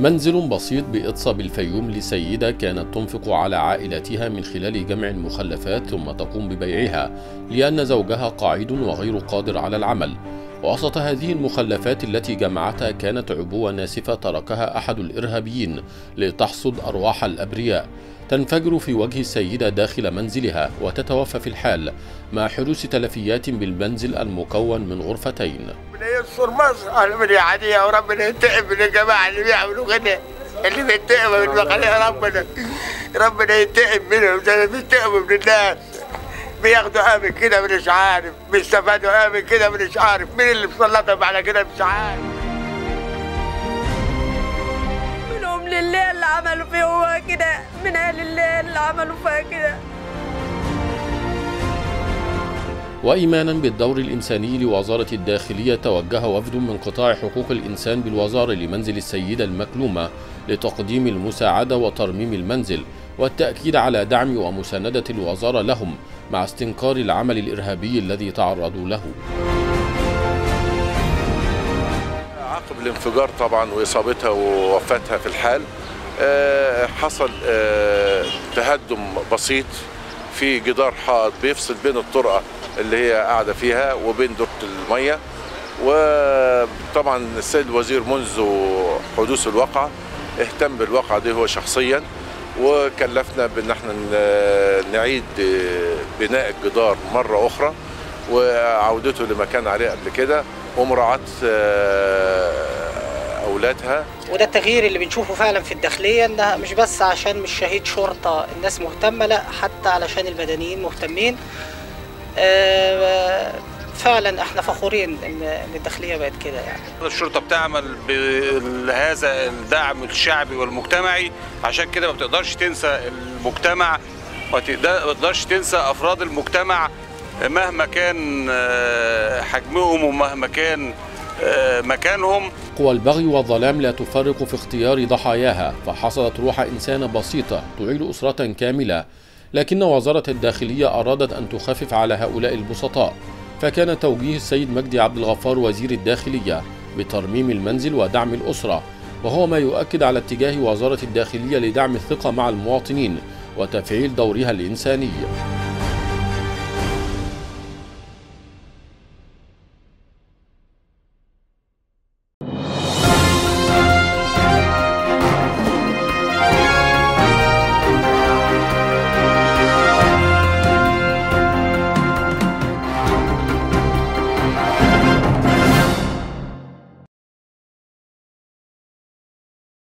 منزل بسيط بإطسا بالفيوم لسيدة كانت تنفق على عائلتها من خلال جمع المخلفات ثم تقوم ببيعها لأن زوجها قاعد وغير قادر على العمل وسط هذه المخلفات التي جمعتها كانت عبوة ناسفة تركها أحد الإرهابيين لتحصد أرواح الأبرياء تنفجر في وجه السيدة داخل منزلها وتتوفى في الحال مع حدوث تلفيات بالمنزل المكون من غرفتين ربنا ينصر مصر ربنا يعديها وربنا ينتقم من الجماعه اللي بيعملوا كده اللي بينتقموا من مخاليها ربنا ربنا ينتقم منهم زي ما بينتقموا من الناس بياخدوا امن كده مش عارف بيستفادوا امن كده مش عارف مين اللي مسلطهم على كده مش عارف منهم لله اللي عملوا فيه هو كده من اهل الله اللي عملوا فيها كده وإيمانا بالدور الإنساني لوزارة الداخلية توجه وفد من قطاع حقوق الإنسان بالوزارة لمنزل السيدة المكلومة لتقديم المساعدة وترميم المنزل والتأكيد على دعم ومساندة الوزارة لهم مع استنكار العمل الإرهابي الذي تعرضوا له عقب الانفجار طبعا واصابتها ووفاتها في الحال آه، حصل آه، تهدم بسيط في جدار حائط بيفصل بين الطرقه اللي هي قاعده فيها وبين دورة الميه وطبعا السيد الوزير منذ حدوث الواقعه اهتم بالواقعه دي هو شخصيا وكلفنا بان احنا ن- نعيد بناء الجدار مره اخرى وعودته لما كان عليه قبل كده ومراعاه آه، اولادها وده التغيير اللي بنشوفه فعلا في الداخلية انها مش بس عشان مش شهيد شرطة الناس مهتمة لا حتى علشان المدنيين مهتمين آه، فعلا احنا فخورين ان إن الداخلية بقت كده يعني الشرطه بتعمل بهذا الدعم الشعبي والمجتمعي عشان كده ما بتقدرش تنسى المجتمع ما تقدر- ما تقدرش تنسى افراد المجتمع مهما كان آه، حجمهم ومهما كان آه، مكانهم قوى البغي والظلام لا تفرق في اختيار ضحاياها فحصلت روح إنسان بسيطة تعيل أسرة كاملة لكن وزارة الداخلية أرادت أن تخفف على هؤلاء البسطاء فكان توجيه السيد مجدي عبد الغفار وزير الداخلية بترميم المنزل ودعم الأسرة وهو ما يؤكد على اتجاه وزارة الداخلية لدعم الثقة مع المواطنين وتفعيل دورها الإنساني